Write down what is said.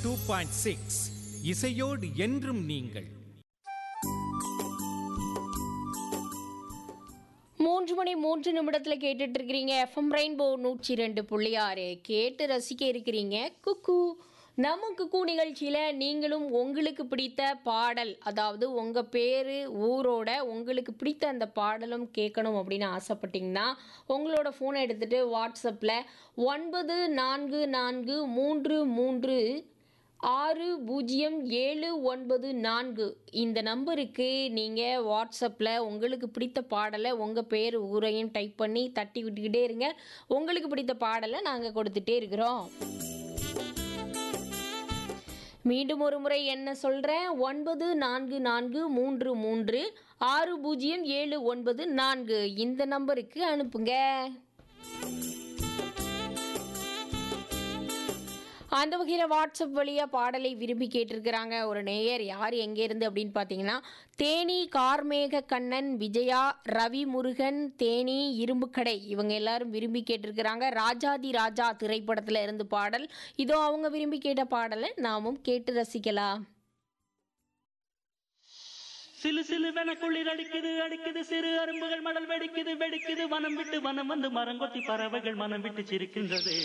two point six இசையோடு என்றும் நீங்கள் மூன்று மணி மூன்று நிமிடத்தில் கேட்டுட்டு இருக்கிறீங்க எஃப்எம் ரெயின்போ நூற்றி ரெண்டு புள்ளி ஆறு கேட்டு ரசிக்க இருக்கிறீங்க குக்கு நம்ம குக்கு நிகழ்ச்சியில் நீங்களும் உங்களுக்கு பிடித்த பாடல் அதாவது உங்கள் பேர் ஊரோட உங்களுக்கு பிடித்த அந்த பாடலும் கேட்கணும் அப்படின்னு ஆசைப்பட்டீங்கன்னா உங்களோட ஃபோனை எடுத்துகிட்டு வாட்ஸ்அப்பில் ஒன்பது நான்கு நான்கு மூன்று மூன்று ஆறு பூஜ்ஜியம் ஏழு ஒன்பது நான்கு இந்த நம்பருக்கு நீங்கள் வாட்ஸ்அப்பில் உங்களுக்கு பிடித்த பாடலை உங்கள் பேர் ஊரையும் டைப் பண்ணி தட்டி விட்டுக்கிட்டே இருங்க உங்களுக்கு பிடித்த பாடலை நாங்கள் கொடுத்துட்டே இருக்கிறோம் மீண்டும் ஒரு முறை என்ன சொல்கிறேன் ஒன்பது நான்கு நான்கு மூன்று மூன்று ஆறு பூஜ்ஜியம் ஏழு ஒன்பது நான்கு இந்த நம்பருக்கு அனுப்புங்க அந்த வகையில் வாட்ஸ்அப் வழியாக பாடலை விரும்பி கேட்டிருக்கிறாங்க ஒரு நேயர் யார் எங்கேருந்து அப்படின்னு பார்த்தீங்கன்னா தேனி கார்மேக கண்ணன் விஜயா ரவி முருகன் தேனி இரும்புக்கடை இவங்க எல்லாரும் விரும்பி கேட்டிருக்கிறாங்க ராஜாதி ராஜா திரைப்படத்தில் இருந்து பாடல் இதோ அவங்க விரும்பி கேட்ட பாடலை நாமும் கேட்டு ரசிக்கலாம் சிலு சிலுவென குளிர் அடிக்குது அடிக்குது சிறு அரும்புகள் மடல் வெடிக்குது வெடிக்குது வனம் விட்டு வனம் வந்து மரங்கொத்தி பறவைகள் மனம் விட்டு சிரிக்கின்றது